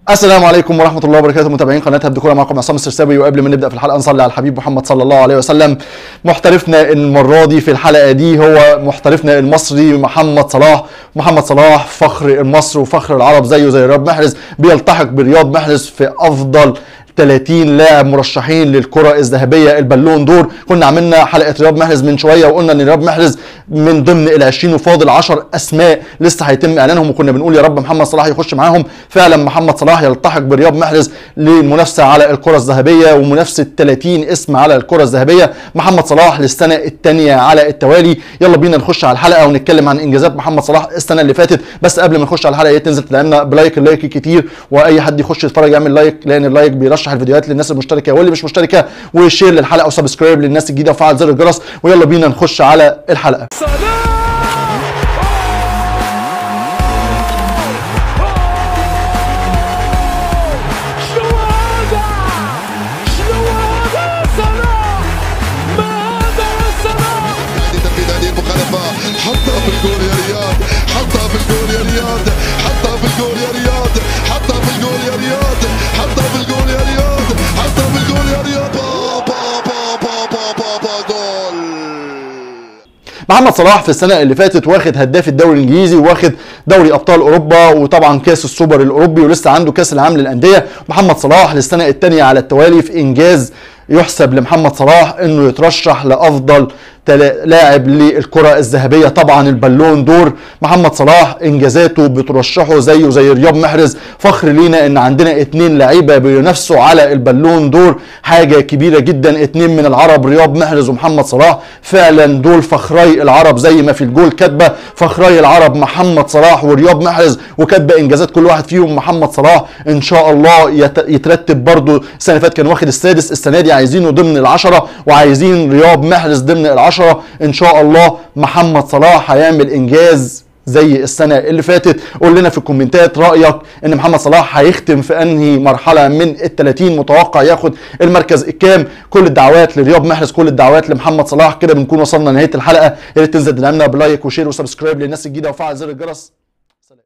السلام عليكم ورحمه الله وبركاته متابعين قناه هبد كوره معكم عصام السرساوي وقبل ما نبدا في الحلقه نصلي على الحبيب محمد صلى الله عليه وسلم محترفنا المره دي في الحلقه دي هو محترفنا المصري محمد صلاح محمد صلاح فخر مصر وفخر العرب زيه زي رياض محرز بيلتحق برياض محرز في افضل 30 لاعب مرشحين للكره الذهبيه البالون دور كنا عملنا حلقه رياض محرز من شويه وقلنا ان رياض محرز من ضمن ال 20 وفاضل 10 اسماء لسه هيتم اعلانهم وكنا بنقول يا رب محمد صلاح يخش معاهم فعلا محمد صلاح يلتحق برياض محرز للمنافسه على الكره الذهبيه ومنافسه 30 اسم على الكره الذهبيه محمد صلاح للسنه الثانيه على التوالي يلا بينا نخش على الحلقه ونتكلم عن انجازات محمد صلاح السنه اللي فاتت بس قبل ما نخش على الحلقه يا ريت تنزل تدعمنا بلايك اللايك كتير واي حد يخش يتفرج يعمل لايك لان اللايك بيرشح الفيديوهات للناس المشتركه واللي مش مشتركه وشير للحلقه وسبسكرايب للناس الجديده وفعل زر الجرس ويلا بينا نخش على الحلقه شنو هذا؟ شنو هذا صلاح؟ ما هذا يا صلاح؟ هذه تنفيذ هذه المخالفة حطها في الجول يا رياض حطها في الجول يا رياض حطها في الجول يا رياض حطها في الجول يا رياض حطها في الجول يا رياض حطها في الجول يا رياض با با با با با با با جول محمد صلاح في السنه اللي فاتت واخد هداف الدوري الانجليزي واخد دوري ابطال اوروبا وطبعا كاس السوبر الاوروبي ولسه عنده كاس العالم للانديه محمد صلاح للسنه الثانيه على التوالي في انجاز يحسب لمحمد صلاح انه يترشح لافضل تلا- لاعب للكره الذهبيه طبعا البالون دور محمد صلاح انجازاته بترشحه زيه زي رياض محرز فخر لينا ان عندنا اتنين لعيبه بينافسوا على البالون دور حاجه كبيره جدا اتنين من العرب رياض محرز ومحمد صلاح فعلا دول فخري العرب زي ما في الجول كاتبه فخري العرب محمد صلاح ورياض محرز وكاتبه انجازات كل واحد فيهم محمد صلاح ان شاء الله يت- يترتب برضو السنه اللي فاتت كان واخد السادس السنه دي عايزينه ضمن العشره وعايزين رياض محرز ضمن العشره ان شاء الله محمد صلاح هيعمل انجاز زي السنه اللي فاتت قول لنا في الكومنتات رايك ان محمد صلاح هيختم في انهي مرحله من ال 30 متوقع ياخد المركز الكام كل الدعوات لرياض محرز كل الدعوات لمحمد صلاح كده بنكون وصلنا لنهايه الحلقه يا ريت تنزل تدعمنا بلايك وشير وسبسكرايب للناس الجديده وفعل زر الجرس